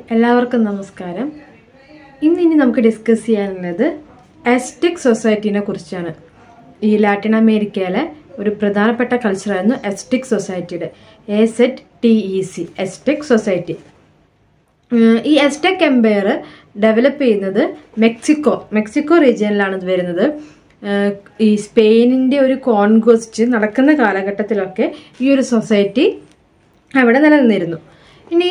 എല്ലാവർക്കും നമസ്കാരം ഇന്ന് ഇനി നമുക്ക് ഡിസ്കസ് ചെയ്യാനുള്ളത് എസ്റ്റിക് സൊസൈറ്റീനെ കുറിച്ചാണ് ഈ ലാറ്റിൻ അമേരിക്കയിലെ ഒരു പ്രധാനപ്പെട്ട കൾച്ചറായിരുന്നു എസ്റ്റിക് സൊസൈറ്റിയുടെ A Z T E C Aztec society ഉം, ഈ എസ്ടെക് എംപയർ ഡെവലപ്പ് ചെയ്യുന്നത് മെക്സിക്കോ മെക്സിക്കോ റീജിയനിലാണ് ഇത് വരുന്നത് ഏഹ് ഈ സ്പെയിനിൻ്റെ ഒരു കോൺക്വസ്റ്റ് നടക്കുന്ന കാലഘട്ടത്തിലൊക്കെ ഈ ഒരു സൊസൈറ്റി അവിടെ നിലനിന്നിരുന്നു ഇനി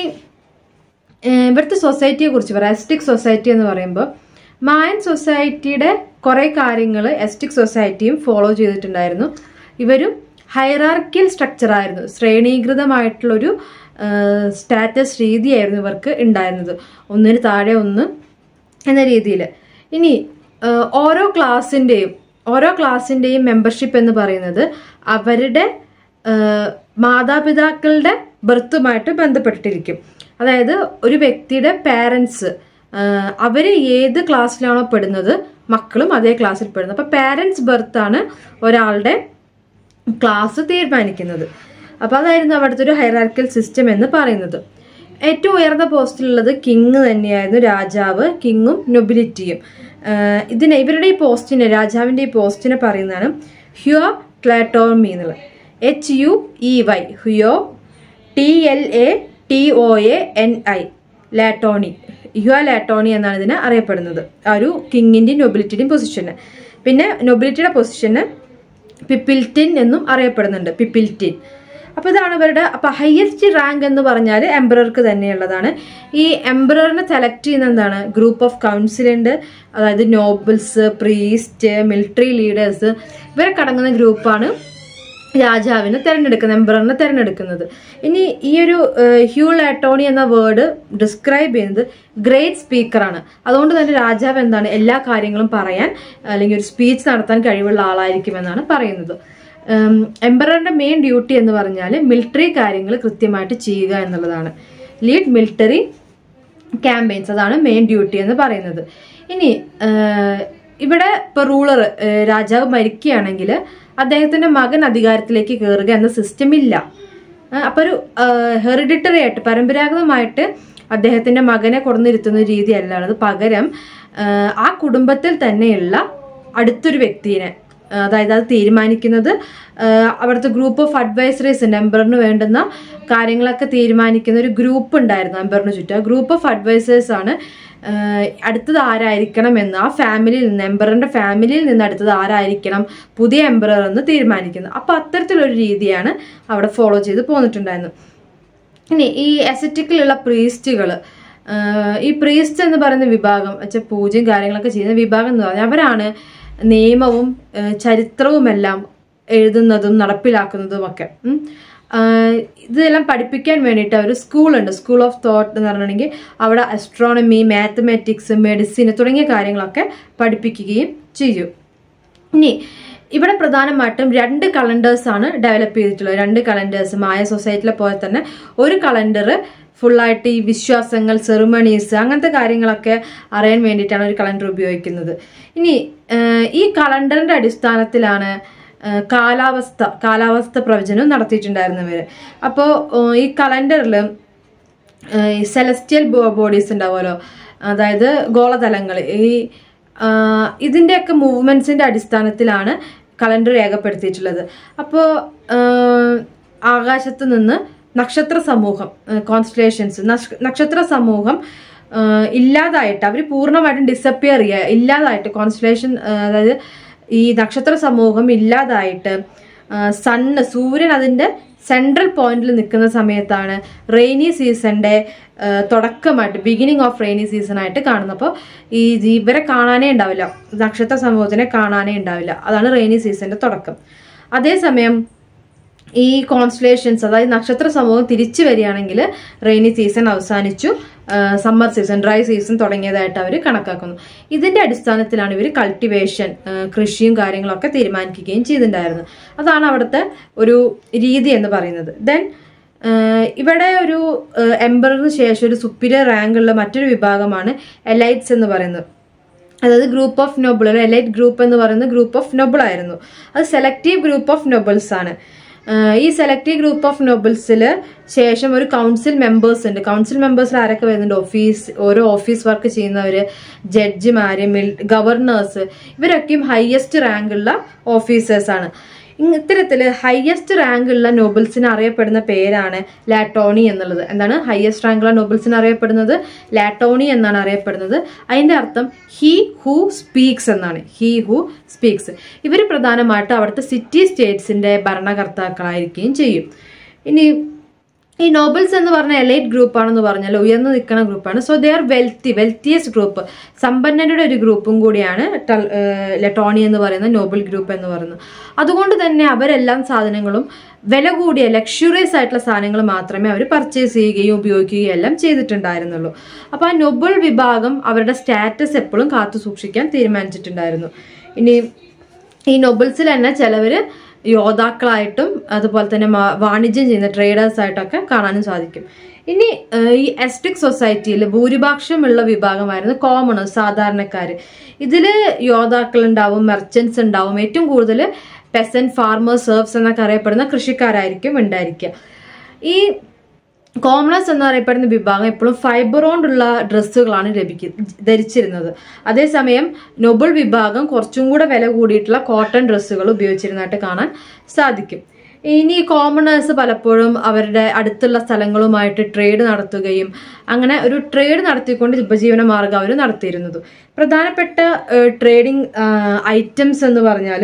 ഏഹ് ഇവിടുത്തെ സൊസൈറ്റിയെ കുറിച്ച് പറയാം എസ്റ്റിക് സൊസൈറ്റി എന്ന് പറയുമ്പോൾ മായൻ സൊസൈറ്റിയുടെ കുറേ കാര്യങ്ങൾ എസ്റ്റിക് സൊസൈറ്റിയും ഫോളോ ചെയ്തിട്ടുണ്ടായിരുന്നു ഇവരും ഹൈറാർക്കിയൽ സ്ട്രക്ചർ ആയിരുന്നു ശ്രേണീകൃതമായിട്ടുള്ളൊരു സ്റ്റാറ്റസ് രീതിയായിരുന്നു ഇവർക്ക് ഉണ്ടായിരുന്നത് ഒന്നിന് താഴെ ഒന്ന് എന്ന രീതിയിൽ ഇനി ഏഹ് ഓരോ ക്ലാസ്സിൻ്റെയും ഓരോ ക്ലാസ്സിൻ്റെയും മെമ്പർഷിപ്പ് എന്ന് പറയുന്നത് അവരുടെ ഏഹ് മാതാപിതാക്കളുടെ ബർത്തുമായിട്ട് ബന്ധപ്പെട്ടിരിക്കും അതായത് ഒരു വ്യക്തിയുടെ പാരൻസ് അവർ ഏത് ക്ലാസ്സിലാണോ പെടുന്നത് മക്കളും അതേ ക്ലാസ്സിൽ പെടുന്നത് അപ്പോൾ പാരൻസ് ബർത്താണ് ഒരാളുടെ ക്ലാസ് തീരുമാനിക്കുന്നത് അപ്പോൾ അതായിരുന്നു അവിടുത്തെ ഒരു ഹൈറാർക്കൽ സിസ്റ്റം എന്ന് പറയുന്നത് ഏറ്റവും ഉയർന്ന പോസ്റ്റിലുള്ളത് കിങ് തന്നെയായിരുന്നു രാജാവ് കിങ്ങും നൊബിലിറ്റിയും ആഹ് ഇതിനെ ഇവരുടെ ഈ പോസ്റ്റിനെ രാജാവിൻ്റെ ഈ പോസ്റ്റിനെ പറയുന്നതാണ് ഹ്യോ ക്ലാറ്റോമി എന്നുള്ളത് H U E Y huey T L A T O A N I tlatoani huey tlatoani എന്നാണ് ഇതിനെ അറിയപ്പെടുന്നത് ആ ഒരു കിങ്ങിൻ്റെയും നൊബിലിറ്റിയുടെയും പൊസിഷന് പിന്നെ നൊബിലിറ്റിയുടെ പൊസിഷന് പിപ്പിൽറ്റിൻ എന്നും അറിയപ്പെടുന്നുണ്ട് പിപ്പിൽറ്റിൻ അപ്പോൾ ഇതാണ് ഇവരുടെ അപ്പോൾ ഹയസ്റ്റ് റാങ്ക് എന്ന് പറഞ്ഞാൽ എംബറർക്ക് തന്നെയുള്ളതാണ് ഈ എംബററിനെ സെലക്ട് ചെയ്യുന്ന എന്താണ് ഗ്രൂപ്പ് ഓഫ് കൗൺസിൽ ഉണ്ട് അതായത് നോബിൾസ് പ്രീസ്റ്റ് മിലിറ്ററി ലീഡേഴ്സ് ഇവരൊക്കെ അടങ്ങുന്ന ഗ്രൂപ്പാണ് രാജാവിനെ തിരഞ്ഞെടുക്കുന്നത് എംബററിനെ തിരഞ്ഞെടുക്കുന്നത് ഇനി ഈ ഒരു ഏഹ്, ഹ്യൂ ലാറ്റോണി എന്ന വേർഡ് ഡിസ്ക്രൈബ് ചെയ്യുന്നത് ഗ്രേറ്റ് സ്പീക്കറാണ് അതുകൊണ്ട് തന്നെ രാജാവ് എന്താണ് എല്ലാ കാര്യങ്ങളും പറയാൻ അല്ലെങ്കിൽ ഒരു സ്പീച്ച് നടത്താൻ കഴിവുള്ള ആളായിരിക്കുമെന്നാണ് പറയുന്നത് എംബററിന്റെ മെയിൻ ഡ്യൂട്ടി എന്ന് പറഞ്ഞാൽ മിലിറ്ററി കാര്യങ്ങൾ കൃത്യമായിട്ട് ചെയ്യുക എന്നുള്ളതാണ് ലീഡ് മിലിറ്ററി ക്യാമ്പയിൻസ് അതാണ് മെയിൻ ഡ്യൂട്ടി എന്ന് പറയുന്നത് ഇനി ആഹ്, ഇവിടെ ഇപ്പോൾ റൂളർ രാജാവ് മരിക്കുകയാണെങ്കിൽ അദ്ദേഹത്തിന്റെ മകൻ അധികാരത്തിലേക്ക് കയറുക എന്ന സിസ്റ്റം ഇല്ല ആഹ്, അപ്പൊ ഒരു ഹെറിഡിറ്ററി ആയിട്ട് പരമ്പരാഗതമായിട്ട് അദ്ദേഹത്തിന്റെ മകനെ കൊടുന്നിരുത്തുന്ന രീതിയല്ല ഉള്ളത് പകരം ആഹ്, ആ കുടുംബത്തിൽ തന്നെയുള്ള അടുത്തൊരു വ്യക്തിനെ ആഹ് അതായത് അത് തീരുമാനിക്കുന്നത് ആഹ് അവിടുത്തെ ഗ്രൂപ്പ് ഓഫ് അഡ്വൈസറീസ് ഉണ്ട് എംബറിന് വേണ്ടുന്ന കാര്യങ്ങളൊക്കെ തീരുമാനിക്കുന്ന ഒരു ഗ്രൂപ്പ് ഉണ്ടായിരുന്നു എംബറിന് ചുറ്റും ആ ഗ്രൂപ്പ് ഓഫ് അഡ്വൈസേഴ്സ് ആണ് ആഹ് അടുത്തത് ആരായിരിക്കണം എന്ന് ആ ഫാമിലിയിൽ നിന്ന് എംബറിന്റെ ഫാമിലിയിൽ നിന്ന് അടുത്തത് ആരായിരിക്കണം പുതിയ എംബറർ എന്ന് തീരുമാനിക്കുന്നത് അപ്പൊ അത്തരത്തിലൊരു രീതിയാണ് അവിടെ ഫോളോ ചെയ്ത് പോന്നിട്ടുണ്ടായിരുന്നു ഇനി ഈ എസറ്റിക്കിലുള്ള പ്രീസ്റ്റുകൾ ഈ പ്രീസ്റ്റ് എന്ന് പറയുന്ന വിഭാഗം വെച്ചാൽ പൂജയും കാര്യങ്ങളൊക്കെ ചെയ്യുന്ന വിഭാഗം എന്ന് പറഞ്ഞാൽ അവരാണ് നിയമവും ആ, ചരിത്രവുമെല്ലാം എഴുതുന്നതും നടപ്പിലാക്കുന്നതും ഒക്കെ ഉം. ആ, ഇതെല്ലാം പഠിപ്പിക്കാൻ വേണ്ടിയിട്ട് ഒരു സ്കൂളുണ്ട് സ്കൂൾ ഓഫ് തോട്ട് എന്ന് പറഞ്ഞിട്ടുണ്ടെങ്കിൽ അവിടെ അസ്ട്രോണമി മാത്തമാറ്റിക്സ് മെഡിസിൻ തുടങ്ങിയ കാര്യങ്ങളൊക്കെ പഠിപ്പിക്കുകയും ചെയ്യും ഇനി ഇവിടെ പ്രധാനമായിട്ടും രണ്ട് കലണ്ടേഴ്സ് ആണ് ഡെവലപ്പ് ചെയ്തിട്ടുള്ളത് രണ്ട് കലണ്ടേഴ്സ് മായ സൊസൈറ്റിയിലെ പോലെ തന്നെ ഒരു കലണ്ടർ ഫുള്ളായിട്ട് ഈ വിശ്വാസങ്ങൾ സെറിമണീസ് അങ്ങനത്തെ കാര്യങ്ങളൊക്കെ അറിയാൻ വേണ്ടിയിട്ടാണ് ഒരു കലണ്ടർ ഉപയോഗിക്കുന്നത് ഇനി ആഹ്, ഈ കലണ്ടറിന്റെ അടിസ്ഥാനത്തിലാണ് ആഹ്, കാലാവസ്ഥ കാലാവസ്ഥ പ്രവചനം നടത്തിയിട്ടുണ്ടായിരുന്നവര് അപ്പോൾ ഈ കലണ്ടറിൽ ഈ സെലസ്റ്റിയൽ ബോഡീസ് ഉണ്ടാവുമല്ലോ അതായത് ഗോളതലങ്ങൾ ഈ ആ, ഇതിന്റെയൊക്കെ മൂവ്മെന്റ്സിന്റെ അടിസ്ഥാനത്തിലാണ് കലണ്ടർ രേഖപ്പെടുത്തിയിട്ടുള്ളത് അപ്പോൾ ആകാശത്ത് നിന്ന് നക്ഷത്ര സമൂഹം കോൺസ്റ്റലേഷൻസ് നക്ഷത്ര സമൂഹം ആ, ഇല്ലാതായിട്ട് അവർ പൂർണ്ണമായിട്ടും ഡിസപ്പിയർ ചെയ്യുക ഇല്ലാതായിട്ട് കോൺസ്റ്റലേഷൻ അതായത് ഈ നക്ഷത്ര സമൂഹം ഇല്ലാതായിട്ട് സണ്ണ് സൂര്യൻ അതിന്റെ സെൻട്രൽ പോയിന്റിൽ നിൽക്കുന്ന സമയത്താണ് റെയിനി സീസണിന്റെ തുടക്കമായിട്ട് ബിഗിനിങ് ഓഫ് റെയിനി സീസൺ ആയിട്ട് കാണുന്നത് അപ്പോൾ ഈ ഇവരെ കാണാനേ ഉണ്ടാവില്ല നക്ഷത്ര സമൂഹത്തിനെ കാണാനേ ഉണ്ടാവില്ല അതാണ് റെയിനി സീസണിന്റെ തുടക്കം അതേസമയം ഈ കോൺസ്റ്റലേഷൻസ് അതായത് നക്ഷത്ര സമൂഹം തിരിച്ചു വരികയാണെങ്കിൽ റെയിനി സീസൺ അവസാനിച്ചു സമ്മർ സീസൺ ഡ്രൈ സീസൺ തുടങ്ങിയതായിട്ട് അവർ കണക്കാക്കുന്നു ഇതിന്റെ അടിസ്ഥാനത്തിലാണ് ഇവർ കൾട്ടിവേഷൻ കൃഷിയും കാര്യങ്ങളൊക്കെ തീരുമാനിക്കുകയും ചെയ്തിട്ടുണ്ടായിരുന്നത് അതാണ് അവിടുത്തെ ഒരു രീതി എന്ന് പറയുന്നത് ദെൻ ഇവിടെ ഒരു എംബറിന് ശേഷം ഒരു സുപ്പീരിയർ റാങ്ക് ഉള്ള മറ്റൊരു വിഭാഗമാണ് എലൈറ്റ്സ് എന്ന് പറയുന്നത് അതായത് ഗ്രൂപ്പ് ഓഫ് നോബിൾ ഒരു എലൈറ്റ് ഗ്രൂപ്പ് എന്ന് പറയുന്ന ഗ്രൂപ്പ് ഓഫ് നോബിൾ ആയിരുന്നു അത് സെലക്റ്റീവ് ഗ്രൂപ്പ് ഓഫ് നോബിൾസ് ആണ് ആഹ് ഈ സെലക്ടീവ് ഗ്രൂപ്പ് ഓഫ് നോബിൾസിൽ ശേഷം ഒരു കൗൺസിൽ മെമ്പേഴ്സ് ഉണ്ട് കൗൺസിൽ മെമ്പേഴ്സിൽ ആരൊക്കെ വരുന്നുണ്ട് ഓഫീസ് ഓരോ ഓഫീസ് വർക്ക് ചെയ്യുന്നവര് ജഡ്ജിമാര് മിൽ ഗവർണേഴ്സ് ഇവരൊക്കെയും ഹയസ്റ്റ് റാങ്കുള്ള ഓഫീസേഴ്സ് ആണ് ഇങ് ഇത്തരത്തില് ഹയസ്റ്റ് റാങ്കുള്ള നോബിൾസിന് അറിയപ്പെടുന്ന പേരാണ് ലാറ്റോണി എന്നുള്ളത് എന്താണ് ഹയസ്റ്റ് റാങ്കുള്ള നോബിൾസിന് അറിയപ്പെടുന്നത് ലാറ്റോണി എന്നാണ് അറിയപ്പെടുന്നത് അതിന്റെ അർത്ഥം ഹി ഹൂ സ്പീക്സ് എന്നാണ് ഹി ഹൂ സ്പീക്സ് ഇവർ പ്രധാനമായിട്ട് അവിടുത്തെ സിറ്റി സ്റ്റേറ്റ്സിന്റെ ഭരണകർത്താക്കളായിരിക്കുകയും ചെയ്യും ഇനി ഈ നോബൽസ് എന്ന് പറഞ്ഞ എലൈറ്റ് ഗ്രൂപ്പ് ആണെന്ന് പറഞ്ഞാൽ ഉയർന്നു നിൽക്കുന്ന ഗ്രൂപ്പാണ് so they are wealthy wealthiest group സമ്പന്നരുടെ ഒരു ഗ്രൂപ്പും കൂടിയാണ് ടൽ- ഏഹ് ലെറ്റോണി എന്ന് പറയുന്ന നോബൽ ഗ്രൂപ്പ് എന്ന് പറയുന്നത് അതുകൊണ്ട് തന്നെ അവരെല്ലാം സാധനങ്ങളും വില കൂടിയ ലക്ഷറിയസ് ആയിട്ടുള്ള സാധനങ്ങൾ മാത്രമേ അവർ പർച്ചേസ് ചെയ്യുകയും ഉപയോഗിക്കുകയും എല്ലാം ചെയ്തിട്ടുണ്ടായിരുന്നുള്ളൂ അപ്പോൾ ആ നൊബൽ വിഭാഗം അവരുടെ സ്റ്റാറ്റസ് എപ്പോഴും കാത്തു സൂക്ഷിക്കാൻ തീരുമാനിച്ചിട്ടുണ്ടായിരുന്നു ഇനി ഈ നൊബൽസിൽ തന്നെ ചിലവര് യോദ്ധാക്കളായിട്ടും അതുപോലെ തന്നെ മാ- വാണിജ്യം ചെയ്യുന്ന ട്രേഡേഴ്സ് ആയിട്ടൊക്കെ കാണാനും സാധിക്കും ഇനി ഏഹ്, ഈ എസ്റ്റിക് സൊസൈറ്റിയിൽ ഭൂരിഭാഗമുള്ള വിഭാഗമായിരുന്നു കോമണേഴ്സ് സാധാരണക്കാര് ഇതില് യോദ്ധാക്കൾ ഉണ്ടാവും മെർച്ചൻസ് ഉണ്ടാവും ഏറ്റവും കൂടുതൽ പെസന്റ് ഫാർമേഴ്സ് സെർവ്സ് എന്നൊക്കെ അറിയപ്പെടുന്ന കൃഷിക്കാരായിരിക്കും ഉണ്ടായിരിക്കുക ഈ കോമണേഴ്സ് എന്നറിയപ്പെടുന്ന വിഭാഗം എപ്പോഴും ഫൈബർ കൊണ്ടുള്ള ഡ്രസ്സുകളാണ് ലഭിക്ക ധരിച്ചിരുന്നത് അതേസമയം നൊബിൾ വിഭാഗം കുറച്ചും കൂടെ വില കൂടിയിട്ടുള്ള കോട്ടൺ ഡ്രസ്സുകൾ ഉപയോഗിച്ചിരുന്നതായിട്ട് കാണാൻ സാധിക്കും ഇനി കോമണേഴ്സ് പലപ്പോഴും അവരുടെ അടുത്തുള്ള സ്ഥലങ്ങളുമായിട്ട് ട്രേഡ് നടത്തുകയും അങ്ങനെ ഒരു ട്രേഡ് നടത്തിക്കൊണ്ട് ഉപജീവന മാർഗം അവർ നടത്തിയിരുന്നത് പ്രധാനപ്പെട്ട ട്രേഡിംഗ് ഐറ്റംസ് എന്ന് പറഞ്ഞാൽ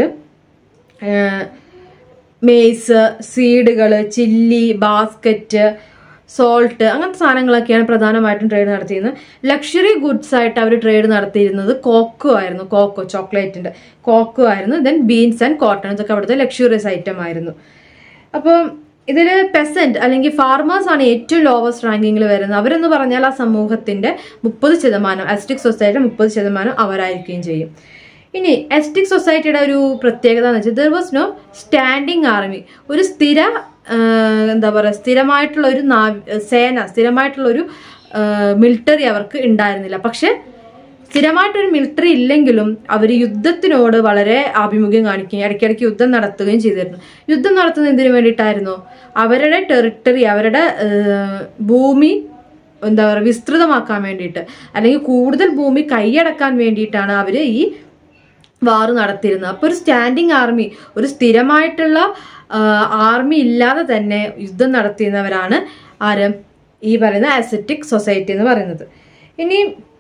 മേസ് സീഡുകൾ ചില്ലി ബാസ്ക്കറ്റ് സോൾട്ട് അങ്ങനത്തെ സാധനങ്ങളൊക്കെയാണ് പ്രധാനമായിട്ടും ട്രേഡ് നടത്തിയിരുന്നത് ലക്ഷറി ഗുഡ്സ് ആയിട്ട് അവർ ട്രേഡ് നടത്തിയിരുന്നത് കോക്കോ ആയിരുന്നു കോക്കോ ചോക്ലേറ്റിന്റെ കോക്കോ ആയിരുന്നു ദെൻ ബീൻസ് ആൻഡ് കോട്ടൺ ഇതൊക്കെ അവിടുത്തെ ലക്ഷറിയസ് ഐറ്റം ആയിരുന്നു അപ്പം ഇതിൽ പെസന്റ് അല്ലെങ്കിൽ ഫാർമേഴ്സ് ആണ് ഏറ്റവും ലോവസ്റ്റ് റാങ്കിങ്ങിൽ വരുന്നത് അവരെന്ന് പറഞ്ഞാൽ ആ സമൂഹത്തിന്റെ മുപ്പത് ശതമാനം എസ്റ്റിക് സൊസൈറ്റിയുടെ മുപ്പത് ശതമാനം അവരായിരിക്കുകയും ചെയ്യും ഇനി എസ്റ്റിക് സൊസൈറ്റിയുടെ ഒരു പ്രത്യേകത എന്ന് വെച്ചാൽ there was no standing army ഒരു സ്ഥിര ആ, എന്താ പറയുക സ്ഥിരമായിട്ടുള്ള ഒരു നാവി- സേന സ്ഥിരമായിട്ടുള്ള ഒരു മിലിറ്ററി അവർക്ക് ഉണ്ടായിരുന്നില്ല പക്ഷെ സ്ഥിരമായിട്ടൊരു മിലിറ്ററി ഇല്ലെങ്കിലും അവർ യുദ്ധത്തിനോട് വളരെ ആഭിമുഖ്യം കാണിക്കുകയും ഇടയ്ക്കിടയ്ക്ക് യുദ്ധം നടത്തുകയും ചെയ്തിരുന്നു യുദ്ധം നടത്തുന്നത് എന്തിനു വേണ്ടിയിട്ടായിരുന്നു അവരുടെ ടെറിട്ടറി അവരുടെ ആ, ഭൂമി എന്താ പറയുക വിസ്തൃതമാക്കാൻ വേണ്ടിയിട്ട് അല്ലെങ്കിൽ കൂടുതൽ ഭൂമി കൈയടക്കാൻ വേണ്ടിയിട്ടാണ് അവർ ഈ വാറ് നടത്തിയിരുന്നത് അപ്പോൾ ഒരു സ്റ്റാൻഡിങ് ആർമി ഒരു സ്ഥിരമായിട്ടുള്ള ആർമി ഇല്ലാതെ തന്നെ യുദ്ധം നടത്തിയിരുന്നവരാണ് ആര് ഈ പറയുന്ന അസറ്റിക് സൊസൈറ്റി എന്ന് പറയുന്നത് ഇനി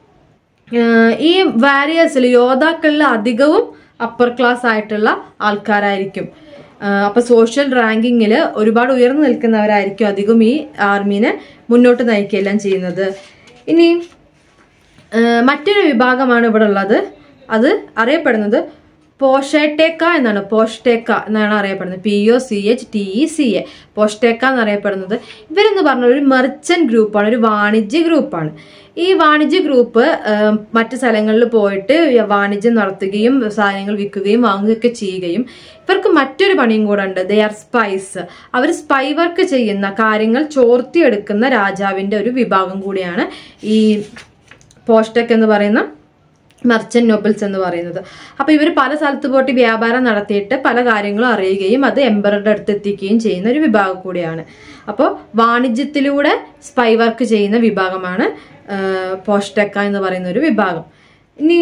ആഹ് ഈ വാരിയേഴ്സിൽ യോദ്ധാക്കളിൽ അധികവും അപ്പർ ക്ലാസ് ആയിട്ടുള്ള ആൾക്കാരായിരിക്കും ആഹ് അപ്പൊ സോഷ്യൽ റാങ്കിങ്ങിൽ ഒരുപാട് ഉയർന്നു നിൽക്കുന്നവരായിരിക്കും അധികം ഈ ആർമീനെ മുന്നോട്ട് നയിക്കുകയെല്ലാം ചെയ്യുന്നത് ഇനി ആഹ് മറ്റൊരു വിഭാഗമാണ് ഇവിടെ ഉള്ളത് അത് അറിയപ്പെടുന്നത് പോഷേട്ടേക്ക എന്നാണ് പോഷ്ടേക്ക എന്നാണ് അറിയപ്പെടുന്നത് P O C H T E C A pochteca എന്നറിയപ്പെടുന്നത് ഇവരെന്ന് പറഞ്ഞ ഒരു മെർച്ചന്റ് ഗ്രൂപ്പാണ് ഒരു വാണിജ്യ ഗ്രൂപ്പാണ് ഈ വാണിജ്യ ഗ്രൂപ്പ് ആഹ് മറ്റ് സ്ഥലങ്ങളിൽ പോയിട്ട് വാണിജ്യം നടത്തുകയും സാധനങ്ങൾ വിൽക്കുകയും വാങ്ങുകയൊക്കെ ചെയ്യുകയും ഇവർക്ക് മറ്റൊരു പണിയും കൂടെ ഉണ്ട് ദേ ആർ സ്പൈസ് അവർ സ്പൈ വർക്ക് ചെയ്യുന്ന കാര്യങ്ങൾ ചോർത്തിയെടുക്കുന്ന രാജാവിന്റെ ഒരു വിഭാഗം കൂടിയാണ് ഈ പോസ്റ്റക് എന്ന് പറയുന്ന മെർച്ചന്റ് നോബിൾസ് എന്ന് പറയുന്നത് അപ്പൊ ഇവർ പല സ്ഥലത്ത് പോയിട്ട് വ്യാപാരം നടത്തിയിട്ട് പല കാര്യങ്ങളും അറിയുകയും അത് എംബറുടെ അടുത്ത് എത്തിക്കുകയും ചെയ്യുന്ന ഒരു വിഭാഗം കൂടിയാണ് അപ്പോൾ വാണിജ്യത്തിലൂടെ സ്പൈ വർക്ക് ചെയ്യുന്ന വിഭാഗമാണ് പോസ്റ്റക്ക എന്ന് പറയുന്ന ഒരു വിഭാഗം ഇനി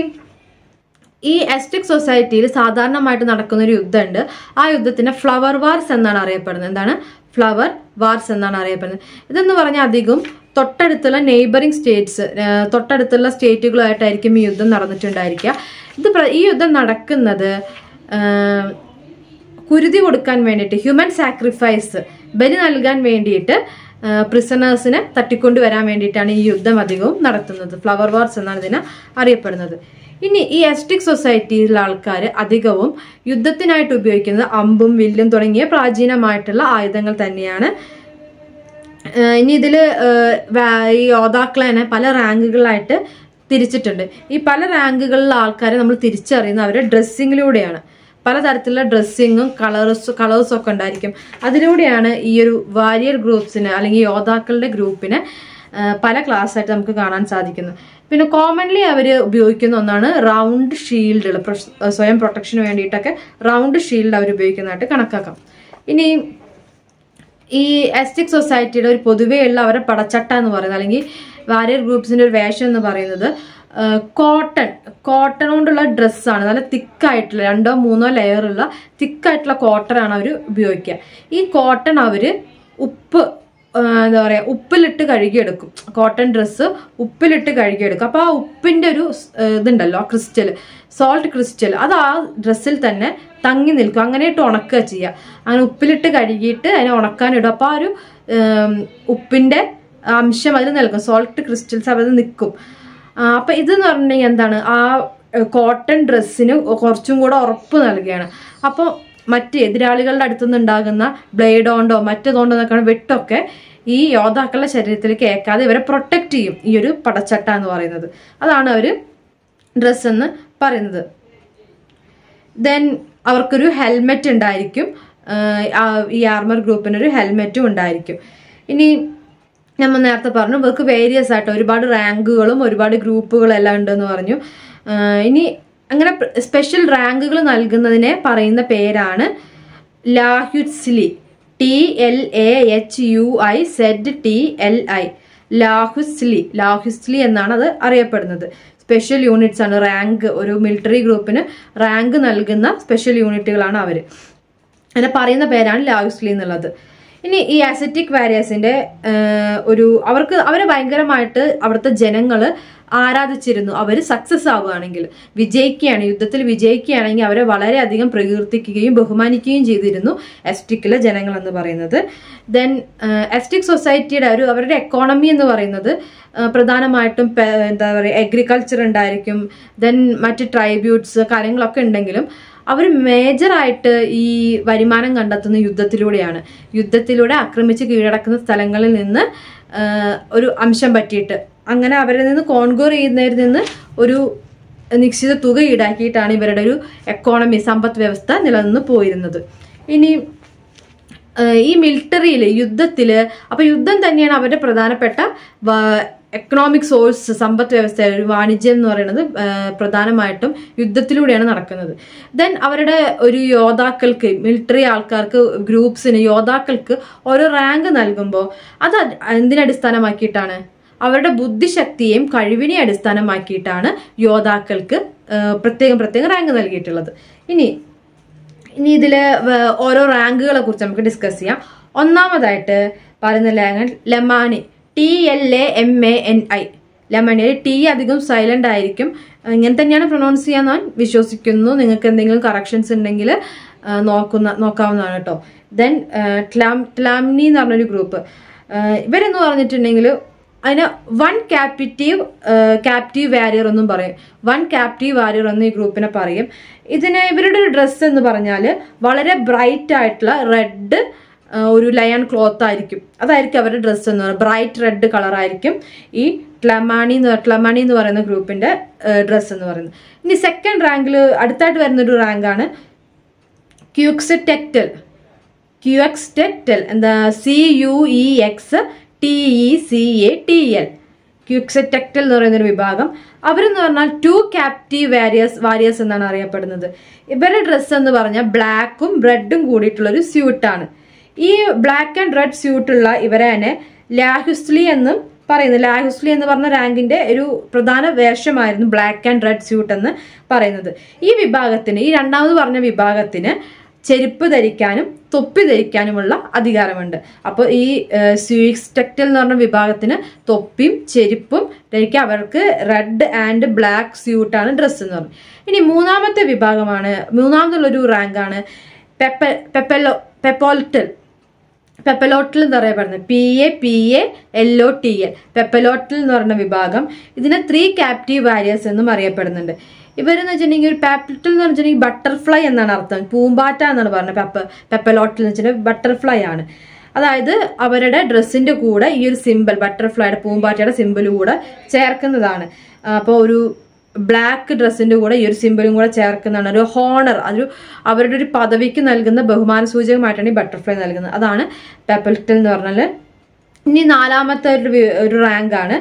ഈ എസ്റ്റിക് സൊസൈറ്റിയിൽ സാധാരണമായിട്ട് നടക്കുന്ന ഒരു യുദ്ധമുണ്ട് ആ യുദ്ധത്തിന് ഫ്ലവർ വാർസ് എന്നാണ് അറിയപ്പെടുന്നത് എന്താണ് ഫ്ലവർ വാർസ് എന്നാണ് അറിയപ്പെടുന്നത് ഇതെന്ന് പറഞ്ഞാൽ അധികം തൊട്ടടുത്തുള്ള നെയ്ബറിംഗ് സ്റ്റേറ്റ്സ് തൊട്ടടുത്തുള്ള സ്റ്റേറ്റുകളുമായിട്ടായിരിക്കും ഈ യുദ്ധം നടന്നിട്ടുണ്ടായിരിക്കുക ഇത് പ്ര- ഈ യുദ്ധം നടക്കുന്നത് ആഹ്, കുരുതി കൊടുക്കാൻ വേണ്ടിയിട്ട് ഹ്യൂമൻ സാക്രിഫൈസ് ബലി നൽകാൻ വേണ്ടിയിട്ട് പ്രിസണേഴ്സിനെ തട്ടിക്കൊണ്ടുവരാൻ വേണ്ടിയിട്ടാണ് ഈ യുദ്ധം അധികവും നടത്തുന്നത് ഫ്ലവർ വാർസ് എന്നാണ് ഇതിനെ അറിയപ്പെടുന്നത് ഇനി ഈ എസ്റ്റിക് സൊസൈറ്റിയിലെ ആൾക്കാർ അധികവും യുദ്ധത്തിനായിട്ട് ഉപയോഗിക്കുന്നത് അമ്പും വില്ലും തുടങ്ങിയ പ്രാചീനമായിട്ടുള്ള ആയുധങ്ങൾ തന്നെയാണ് ഏഹ് ഇനി ഇതില് ഏഹ് വാ- ഈ യോദ്ധാക്കളെ തന്നെ പല റാങ്കുകളായിട്ട് തിരിച്ചിട്ടുണ്ട് ഈ പല റാങ്കുകളിലെ ആൾക്കാരെ നമ്മൾ തിരിച്ചറിയുന്നത് അവരുടെ ഡ്രസ്സിങ്ങിലൂടെയാണ് പലതരത്തിലുള്ള ഡ്രസ്സിങ്ങും കളേഴ്സ് കളേഴ്സും ഒക്കെ ഉണ്ടായിരിക്കും അതിലൂടെയാണ് ഈ ഒരു വാരിയർ ഗ്രൂപ്പ്സിന് അല്ലെങ്കിൽ യോദ്ധാക്കളുടെ ഗ്രൂപ്പിനെ ഏഹ് പല ക്ലാസ് ആയിട്ട് നമുക്ക് കാണാൻ സാധിക്കുന്നത് പിന്നെ കോമൺലി അവർ ഉപയോഗിക്കുന്ന ഒന്നാണ് റൗണ്ട് ഷീൽഡുകൾ സ്വയം പ്രൊട്ടക്ഷന് വേണ്ടിയിട്ടൊക്കെ റൗണ്ട് ഷീൽഡ് അവർ ഉപയോഗിക്കുന്നതായിട്ട് കണക്കാക്കാം ഇനി ഈ എസ്റ്റിക് സൊസൈറ്റിയുടെ ഒരു പൊതുവെയുള്ള അവരുടെ പടച്ചട്ട എന്ന് പറയുന്നത് അല്ലെങ്കിൽ വാരിയർ ഗ്രൂപ്പ്സിന്റെ ഒരു വേഷം എന്ന് പറയുന്നത് കോട്ടൺ കോട്ടൺ കൊണ്ടുള്ള ഡ്രസ്സാണ് നല്ല തിക്കായിട്ടുള്ള രണ്ടോ മൂന്നോ ലെയറുള്ള തിക്കായിട്ടുള്ള കോട്ടനാണ് അവർ ഉപയോഗിക്കുക ഈ കോട്ടൺ അവർ ഉപ്പ് ആ, എന്താ പറയുക ഉപ്പിലിട്ട് കഴുകിയെടുക്കും കോട്ടൺ ഡ്രസ്സ് ഉപ്പിലിട്ട് കഴുകിയെടുക്കും അപ്പോൾ ആ ഉപ്പിൻ്റെ ഒരു സ്- ഏ, ഇതുണ്ടല്ലോ ക്രിസ്റ്റൽ സോൾട്ട് ക്രിസ്റ്റൽ അത് ആ ഡ്രസ്സിൽ തന്നെ തങ്ങി നിൽക്കും അങ്ങനെ ഇട്ട് ഉണക്കുക ചെയ്യുക അങ്ങനെ ഉപ്പിലിട്ട് കഴുകിയിട്ട് അതിനെ ഉണക്കാനിടും അപ്പോൾ ആ ഒരു ഏം, ഉപ്പിൻ്റെ അംശം അതിൽ നിൽക്കും സോൾട്ട് ക്രിസ്റ്റൽസ് അതിൽ നിൽക്കും ആ, അപ്പൊ ഇതെന്ന് പറഞ്ഞിട്ടുണ്ടെങ്കിൽ എന്താണ് ആ കോട്ടൺ ഡ്രസ്സിന് കുറച്ചും കൂടെ ഉറപ്പ് നൽകുകയാണ് അപ്പോൾ മറ്റ് എതിരാളികളുടെ അടുത്തു നിന്നുണ്ടാകുന്ന ബ്ലേഡ് കൊണ്ടോ മറ്റേതുകൊണ്ടോ നിൽക്കുന്ന വെട്ടൊക്കെ ഈ യോദ്ധാക്കളുടെ ശരീരത്തിലേക്ക് ഏക്കാതെ ഇവരെ പ്രൊട്ടക്റ്റ് ചെയ്യും ഈ ഒരു പടച്ചട്ട എന്ന് പറയുന്നത് അതാണ് അവർ ഡ്രസ്സ് എന്ന് പറയുന്നത് ദെൻ അവർക്കൊരു ഹെൽമെറ്റ് ഉണ്ടായിരിക്കും ആഹ് ആ ഈ ആർമർ ഗ്രൂപ്പിന് ഒരു ഹെൽമെറ്റും ഉണ്ടായിരിക്കും ഇനി നമ്മൾ നേരത്തെ പറഞ്ഞു ഇവർക്ക് വേരിയസ് ആയിട്ട് ഒരുപാട് റാങ്കുകളും ഒരുപാട് ഗ്രൂപ്പുകളും എല്ലാം ഉണ്ടെന്ന് പറഞ്ഞു ആഹ് ഇനി അങ്ങനെ സ്പെഷ്യൽ റാങ്കുകൾ നൽകുന്നതിനെ പറയുന്ന പേരാണ് tlahuiztli T L A H U I Z T L I tlahuiztli tlahuiztli എന്നാണ് അത് അറിയപ്പെടുന്നത് സ്പെഷ്യൽ യൂണിറ്റ്സ് ആണ് റാങ്ക് ഒരു മിലിറ്ററി ഗ്രൂപ്പിന് റാങ്ക് നൽകുന്ന സ്പെഷ്യൽ യൂണിറ്റുകളാണ് അവർ അങ്ങനെ പറയുന്ന പേരാണ് ലാഹുസ്ലി എന്നുള്ളത് ഇനി ഈ അസറ്റിക് വാരിയേഴ്സിന്റെ ഒരു അവർക്ക് അവരെ ഭയങ്കരമായിട്ട് അവിടുത്തെ ജനങ്ങൾ ആരാധിച്ചിരുന്നു അവർ സക്സസ് ആവുകയാണെങ്കിൽ വിജയിക്കുകയാണ് യുദ്ധത്തിൽ വിജയിക്കുകയാണെങ്കിൽ അവരെ വളരെയധികം പ്രകീർത്തിക്കുകയും ബഹുമാനിക്കുകയും ചെയ്തിരുന്നു എസ്റ്റിക്കിലെ ജനങ്ങൾ എന്ന് പറയുന്നത് ദെൻ എസ്റ്റിക് സൊസൈറ്റിയുടെ ഒരു അവരുടെ എക്കോണമി എന്ന് പറയുന്നത് ആ, പ്രധാനമായിട്ടും പെ- എന്താ പറയുക അഗ്രികൾച്ചർ ഉണ്ടായിരിക്കും ദെൻ മറ്റ് ട്രൈബ്യൂട്ട്സ് കാര്യങ്ങളൊക്കെ ഉണ്ടെങ്കിലും അവർ മേജറായിട്ട് ഈ വരുമാനം കണ്ടെത്തുന്ന യുദ്ധത്തിലൂടെയാണ് യുദ്ധത്തിലൂടെ ആക്രമിച്ച് കീഴടക്കുന്ന സ്ഥലങ്ങളിൽ നിന്ന് ആ, ഒരു അംശം പറ്റിയിട്ട് അങ്ങനെ അവരിൽ നിന്ന് കോൺഗോർ ചെയ്യുന്നതിൽ നിന്ന് ഒരു നിശ്ചിത തുക ഈടാക്കിയിട്ടാണ് ഇവരുടെ ഒരു എക്കോണമി സമ്പദ് വ്യവസ്ഥ നിലനിന്ന് പോയിരുന്നത് ഇനി ഏഹ് ഈ മിലിറ്ററിയിൽ യുദ്ധത്തിൽ അപ്പോൾ യുദ്ധം തന്നെയാണ് അവരുടെ പ്രധാനപ്പെട്ട എക്കണോമിക് സോഴ്സ് സമ്പദ് വ്യവസ്ഥ ഒരു വാണിജ്യം എന്ന് പറയുന്നത് ഏഹ് പ്രധാനമായിട്ടും യുദ്ധത്തിലൂടെയാണ് നടക്കുന്നത് ദെൻ അവരുടെ ഒരു യോദ്ധാക്കൾക്ക് മിലിറ്ററി ആൾക്കാർക്ക് ഗ്രൂപ്പ്സിന് യോദ്ധാക്കൾക്ക് ഓരോ റാങ്ക് നൽകുമ്പോൾ അത് അത് എന്തിനടിസ്ഥാനമാക്കിയിട്ടാണ് അവരുടെ ബുദ്ധിശക്തിയെയും കഴിവിനെയും അടിസ്ഥാനമാക്കിയിട്ടാണ് യോദ്ധാക്കൾക്ക് ഏഹ് പ്രത്യേകം പ്രത്യേകം റാങ്ക് നൽകിയിട്ടുള്ളത് ഇനി ഇനി ഇതിൽ ഓരോ റാങ്കുകളെ കുറിച്ച് നമുക്ക് ഡിസ്കസ് ചെയ്യാം ഒന്നാമതായിട്ട് പറയുന്ന ലാംഗ് tlamani T L A M A N I tlamani T അധികം സൈലന്റ് ആയിരിക്കും ഇങ്ങനെ തന്നെയാണ് പ്രൊനൗൺസ് ചെയ്യാൻ ഞാൻ വിശ്വസിക്കുന്നു നിങ്ങൾക്ക് എന്തെങ്കിലും കറക്ഷൻസ് ഉണ്ടെങ്കിൽ നോക്കുന്ന നോക്കാവുന്നതാണ് കേട്ടോ ദെൻ ട്ലാം ട്ലാംനി എന്ന് പറഞ്ഞൊരു ഗ്രൂപ്പ് ഇവരെന്ന് പറഞ്ഞിട്ടുണ്ടെങ്കിൽ അതിന് വൺ ക്യാപിറ്റീവ് ക്യാപ്റ്റീവ് വാരിയർ എന്നും പറയും വൺ ക്യാപ്റ്റീവ് വാരിയർ എന്ന് ഈ ഗ്രൂപ്പിനെ പറയും ഇതിന് ഇവരുടെ ഒരു ഡ്രസ്സ് എന്ന് പറഞ്ഞാൽ വളരെ ബ്രൈറ്റ് ആയിട്ടുള്ള റെഡ് ഒരു ലയൺ ക്ലോത്ത് ആയിരിക്കും അതായിരിക്കും അവരുടെ ഡ്രസ്സ് എന്ന് പറയുന്നത് ബ്രൈറ്റ് റെഡ് കളർ ആയിരിക്കും ഈ ട്ലമാണി എന്ന് ട്ലമാണി എന്ന് പറയുന്ന ഗ്രൂപ്പിന്റെ ഡ്രസ്സ് എന്ന് പറയുന്നത് ഇനി സെക്കൻഡ് റാങ്കിൽ അടുത്തായിട്ട് വരുന്ന ഒരു റാങ്കാണ് ക്യൂക്സെറ്റെക്റ്റൽ ക്യൂഎക്സ്റ്റെക്റ്റൽ എന്താ C U E X T E C A T L cuextecatl എന്ന് പറയുന്ന ഒരു വിഭാഗം അവരെന്ന് പറഞ്ഞാൽ ടു ക്യാപ്റ്റീവ് വാരിയേഴ്സ് വാരിയേഴ്സ് എന്നാണ് അറിയപ്പെടുന്നത് ഇവരുടെ ഡ്രസ്സ് എന്ന് പറഞ്ഞാൽ ബ്ലാക്കും റെഡും കൂടിയിട്ടുള്ള ഒരു സ്യൂട്ടാണ് ഈ ബ്ലാക്ക് ആൻഡ് റെഡ് സ്യൂട്ടുള്ള ഇവരെ തന്നെ ലാഹുസ്ലി എന്നും പറയുന്നത് ലാഹുസ്ലി എന്ന് പറഞ്ഞ റാങ്കിന്റെ ഒരു പ്രധാന വേഷമായിരുന്നു ബ്ലാക്ക് ആൻഡ് റെഡ് സ്യൂട്ട് എന്ന് പറയുന്നത് ഈ വിഭാഗത്തിന് ഈ രണ്ടാമത് പറഞ്ഞ വിഭാഗത്തിന് ചെരുപ്പ് ധരിക്കാനും തൊപ്പി ധരിക്കാനുമുള്ള അധികാരമുണ്ട് അപ്പോൾ ഈ സ്യൂക്സ്റ്റക്റ്റൽ എന്ന് പറഞ്ഞ വിഭാഗത്തിന് തൊപ്പിയും ചെരുപ്പും ധരിക്കാൻ അവർക്ക് റെഡ് ആൻഡ് ബ്ലാക്ക് സ്യൂട്ടാണ് ഡ്രസ്സ് എന്ന് പറഞ്ഞത് ഇനി മൂന്നാമത്തെ വിഭാഗമാണ് മൂന്നാമതുള്ളൊരു റാങ്കാണ് പെപ്പ പെപ്പലോ പെപ്പോൾട്ടൽ പെപ്പലോട്ടൽ എന്ന് പറയപ്പെടുന്നത് P A P A L O T L papalotl എന്ന് പറയുന്ന വിഭാഗം ഇതിനെ ത്രീ ക്യാപ്റ്റീവ് വാരിയേഴ്സ് എന്നും അറിയപ്പെടുന്നുണ്ട് ഇവരെന്ന് വെച്ചിട്ടുണ്ടെങ്കിൽ ഒരു പാപ്പിറ്റൽ എന്ന് വെച്ചിട്ടുണ്ടെങ്കിൽ ബട്ടർഫ്ലൈ എന്നാണ് അർത്ഥം പൂമ്പാറ്റ എന്നാണ് പറഞ്ഞത് പെപ്പ പെപ്പലോട്ടൽ എന്ന് വെച്ചിട്ടുണ്ടെങ്കിൽ ബട്ടർഫ്ലൈ ആണ് അതായത് അവരുടെ ഡ്രസ്സിന്റെ കൂടെ ഈ ഒരു സിമ്പിൾ ബട്ടർഫ്ലൈയുടെ പൂമ്പാറ്റയുടെ സിമ്പിൾ കൂടെ ചേർക്കുന്നതാണ് അപ്പോൾ ഒരു ബ്ലാക്ക് ഡ്രസ്സിന്റെ കൂടെ ഈ ഒരു സിമ്പിളും കൂടെ ചേർക്കുന്നതാണ് ഒരു ഹോണർ അതൊരു അവരുടെ ഒരു പദവിക്ക് നൽകുന്ന ബഹുമാന സൂചകമായിട്ടാണ് ഈ ബട്ടർഫ്ലൈ നൽകുന്നത് അതാണ് പെപ്പൽറ്റൽ എന്ന് പറഞ്ഞാൽ ഇനി നാലാമത്തെ ഒരു വി- ഒരു റാങ്കാണ്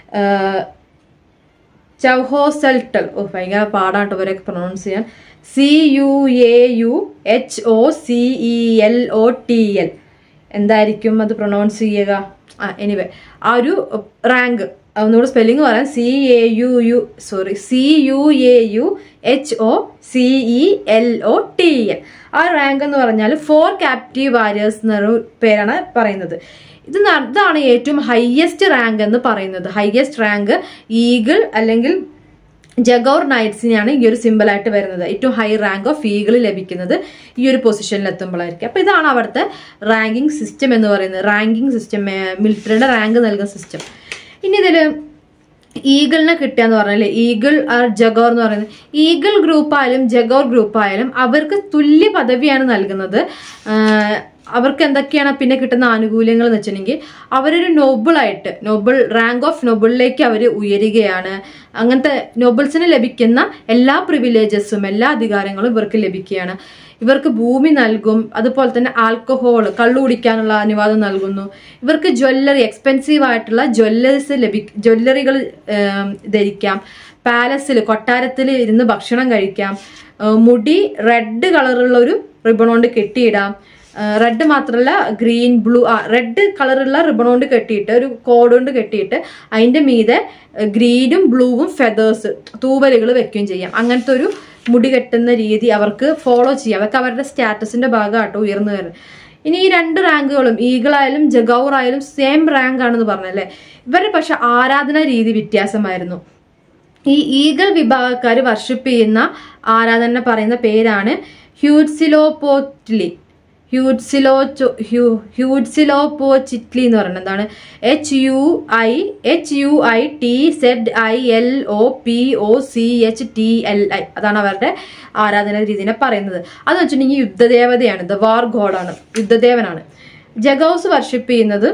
ചൗഹോസെൽട്ടൽ ഓ ഭയങ്കര പാടാട്ടോ ഇവരൊക്കെ പ്രൊണൗൺസ് ചെയ്യാൻ C U A U H O C E L O T L എന്തായിരിക്കും അത് പ്രൊണൗൺസ് ചെയ്യുക ആ എനിവേ ആ ഒരു റാങ്ക് ഒന്നുകൂടെ സ്പെല്ലിംഗ് പറയാം C A U U sorry C U A U H O C E L O T N ആ rank എന്ന് പറഞ്ഞാൽ ഫോർ ക്യാപ്റ്റീവ് വാരിയേഴ്സ് എന്നൊരു പേരാണ് പറയുന്നത് ഇത് ന- ഇതാണ് ഏറ്റവും ഹയസ്റ്റ് റാങ്ക് എന്ന് പറയുന്നത് ഹയസ്റ്റ് റാങ്ക് ഈഗിൾ അല്ലെങ്കിൽ ജഗോർ നൈറ്റ്സിനെയാണ് ഈ ഒരു സിമ്പിൾ ആയിട്ട് വരുന്നത് ഏറ്റവും ഹൈ റാങ്ക് ഓഫ് ഈഗിൾ ലഭിക്കുന്നത് ഈ ഒരു പൊസിഷനിൽ എത്തുമ്പോഴായിരിക്കും അപ്പൊ ഇതാണ് അവിടുത്തെ റാങ്കിങ് സിസ്റ്റം എന്ന് പറയുന്നത് റാങ്കിങ് സിസ്റ്റം മിലിറ്ററിയുടെ റാങ്ക് നൽകുന്ന സിസ്റ്റം ഇനി ഇതില് ഈഗിളിനെ കിട്ടുക എന്ന് പറഞ്ഞാൽ ഈഗിൾ ആർ ജഗോർ എന്ന് പറയുന്നത് ഈഗിൾ ഗ്രൂപ്പ് ആയാലും ജഗോർ ഗ്രൂപ്പ് ആയാലും അവർക്ക് തുല്യ പദവിയാണ് നൽകുന്നത് ആഹ് അവർക്ക് എന്തൊക്കെയാണ് പിന്നെ കിട്ടുന്ന ആനുകൂല്യങ്ങൾ എന്ന് വെച്ചിട്ടുണ്ടെങ്കിൽ അവരൊരു നോബിളായിട്ട് നോബിൾ റാങ്ക് ഓഫ് നോബിളിലേക്ക് അവർ ഉയരുകയാണ് അങ്ങനത്തെ നോബിൾസിന് ലഭിക്കുന്ന എല്ലാ പ്രിവിലേജസും എല്ലാ അധികാരങ്ങളും ഇവർക്ക് ലഭിക്കുകയാണ് ഇവർക്ക് ഭൂമി നൽകും അതുപോലെ തന്നെ ആൽക്കഹോൾ കള്ളു കുടിക്കാനുള്ള അനുവാദം നൽകുന്നു ഇവർക്ക് ജ്വല്ലറി എക്സ്പെൻസീവ് ആയിട്ടുള്ള ജ്വല്ലറീസ് ലഭി ജ്വല്ലറികൾ ധരിക്കാം പാലസിൽ കൊട്ടാരത്തിൽ ഇരുന്ന് ഭക്ഷണം കഴിക്കാം ഏഹ് മുടി റെഡ് കളറുള്ള ഒരു റിബൺ കൊണ്ട് കെട്ടിയിടാം റെഡ് മാത്രമല്ല ഗ്രീൻ ബ്ലൂ ആ റെഡ് കളറുള്ള റിബൺ കൊണ്ട് കെട്ടിയിട്ട് ഒരു കോഡ് കൊണ്ട് കെട്ടിയിട്ട് അതിന്റെ മീതെ ഗ്രീനും ബ്ലൂവും ഫെതേഴ്സ് തൂവലുകൾ വെക്കുകയും ചെയ്യാം അങ്ങനത്തെ ഒരു മുടി കെട്ടുന്ന രീതി അവർക്ക് ഫോളോ ചെയ്യാം അതൊക്കെ അവരുടെ സ്റ്റാറ്റസിന്റെ ഭാഗമാട്ടോ ഉയർന്നു വരുന്നത് ഇനി ഈ രണ്ട് റാങ്കുകളും ഈഗിൾ ആയാലും ജഗൗർ ആയാലും സെയിം റാങ്ക് ആണെന്ന് പറഞ്ഞല്ലേ ഇവരുടെ പക്ഷെ ആരാധനാ രീതി വ്യത്യാസമായിരുന്നു ഈ ഈഗിൾ വിഭാഗക്കാർ വർഷിപ്പ് ചെയ്യുന്ന ആരാധന പറയുന്ന പേരാണ് ഹ്യൂഡ്സിലോപോറ്റ്ലി ഹ്യൂഡ്സിലോ ഹ്യൂഡ്സിലോപോച്ചിറ്റ്ലി എന്ന് പറയുന്നത് എന്താണ് H U I H U I T Z I L O P O C H T L I അതാണ് അവരുടെ ആരാധന രീതിനെ പറയുന്നത് അതെന്ന് വെച്ചിട്ടുണ്ടെങ്കിൽ യുദ്ധദേവതയാണ് ദ വാർ ഗോഡാണ് യുദ്ധദേവനാണ് ജഗൌസ് വർഷിപ്പ് ചെയ്യുന്നത്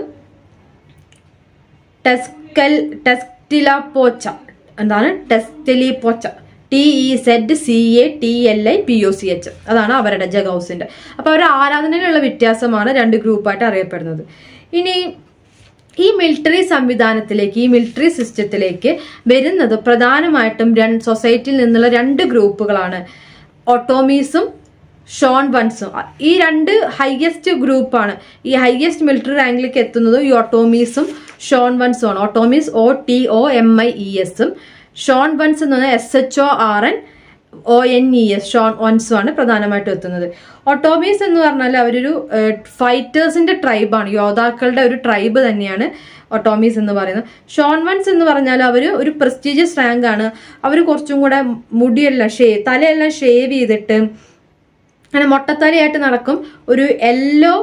ടെസ്കൽ ടെസ്റ്റിലപ്പോച്ച എന്താണ് Tezcatlipoca T E Z C A T L I P O C H അതാണ് അവരുടെ ജഗൌസിന്റെ അപ്പൊ അവരുടെ ആരാധനയിലുള്ള വ്യത്യാസമാണ് രണ്ട് ഗ്രൂപ്പായിട്ട് അറിയപ്പെടുന്നത് ഇനി ഈ മിലിറ്ററി സംവിധാനത്തിലേക്ക് ഈ മിലിറ്ററി സിസ്റ്റത്തിലേക്ക് വരുന്നത് പ്രധാനമായിട്ടും രണ്ട് സൊസൈറ്റിയിൽ നിന്നുള്ള രണ്ട് ഗ്രൂപ്പുകളാണ് ഓട്ടോമീസും ഷോൺ വൺസും ഈ രണ്ട് ഹയസ്റ്റ് ഗ്രൂപ്പാണ് ഈ ഹയസ്റ്റ് മിലിറ്ററി റാങ്കിലേക്ക് എത്തുന്നത് ഈ ഓട്ടോമീസും ഷോൺ വൺസും ആണ് Otomies O T O M I E എസും ഷോൺ വൺസ് എന്ന് പറഞ്ഞാൽ S H O R N O N E S shorn വൺസും ആണ് പ്രധാനമായിട്ടും എത്തുന്നത് ഒട്ടോമീസ് എന്ന് പറഞ്ഞാൽ അവരൊരു ഫൈറ്റേഴ്സിന്റെ ട്രൈബാണ് യോദ്ധാക്കളുടെ ഒരു ട്രൈബ് തന്നെയാണ് ഒട്ടോമീസ് എന്ന് പറയുന്നത് ഷോൺ വൺസ് എന്ന് പറഞ്ഞാൽ അവർ ഒരു പ്രസ്റ്റീജിയസ് റാങ്ക് ആണ് അവർ കുറച്ചും കൂടെ മുടിയെല്ലാം ഷേവ് തലയെല്ലാം ഷേവ് ചെയ്തിട്ട് അങ്ങനെ മൊട്ടത്തലയായിട്ട് നടക്കും ഒരു യെല്ലോ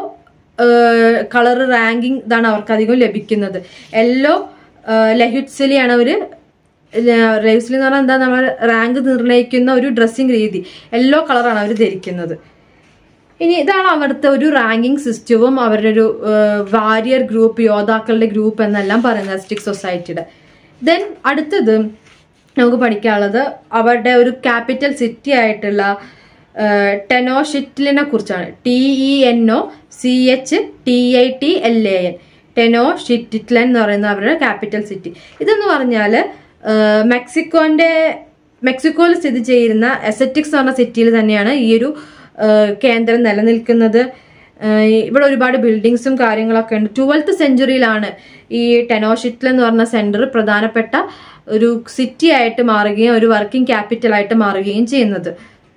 കളർ റാങ്കിങ് ഇതാണ് അവർക്ക് അധികം ലഭിക്കുന്നത് യെല്ലോ ലഹുറ്റ്സിലിയാണ് അവർ ലഹുറ്റ്സിലി എന്ന് പറഞ്ഞാൽ എന്താ നമ്മൾ റാങ്ക് നിർണ്ണയിക്കുന്ന ഒരു ഡ്രസ്സിങ് രീതി യെല്ലോ കളറാണ് അവർ ധരിക്കുന്നത് ഇനി ഇതാണ് അവിടുത്തെ ഒരു റാങ്കിങ് സിസ്റ്റവും അവരുടെ ഒരു വാരിയർ ഗ്രൂപ്പ് യോദ്ധാക്കളുടെ ഗ്രൂപ്പ് എന്നെല്ലാം പറയുന്നത് അസ്റ്റിക് സൊസൈറ്റിയുടെ ദെൻ അടുത്തത് നമുക്ക് പഠിക്കാനുള്ളത് അവരുടെ ഒരു ക്യാപിറ്റൽ സിറ്റി ആയിട്ടുള്ള ടെനോഷിറ്റിലിനെ കുറിച്ചാണ് T E N O C H T I T L A N Tenochtitlan എന്ന് പറയുന്ന അവരുടെ ക്യാപിറ്റൽ സിറ്റി ഇതെന്ന് പറഞ്ഞാൽ മെക്സിക്കോന്റെ മെക്സിക്കോയിൽ സ്ഥിതി ചെയ്യുന്ന എസറ്റിക്സ് എന്ന് പറഞ്ഞ സിറ്റിയിൽ തന്നെയാണ് ഈ ഒരു കേന്ദ്രം നിലനിൽക്കുന്നത് ഇവിടെ ഒരുപാട് ബിൽഡിങ്സും കാര്യങ്ങളൊക്കെ ഉണ്ട് ട്വൽത്ത് സെഞ്ചുറിയിലാണ് ഈ ടെനോഷിറ്റിൽ എന്ന് പറഞ്ഞ സെന്റർ പ്രധാനപ്പെട്ട ഒരു സിറ്റി ആയിട്ട് മാറുകയും ഒരു വർക്കിംഗ് ക്യാപിറ്റൽ ആയിട്ട് മാറുകയും ചെയ്യുന്നത്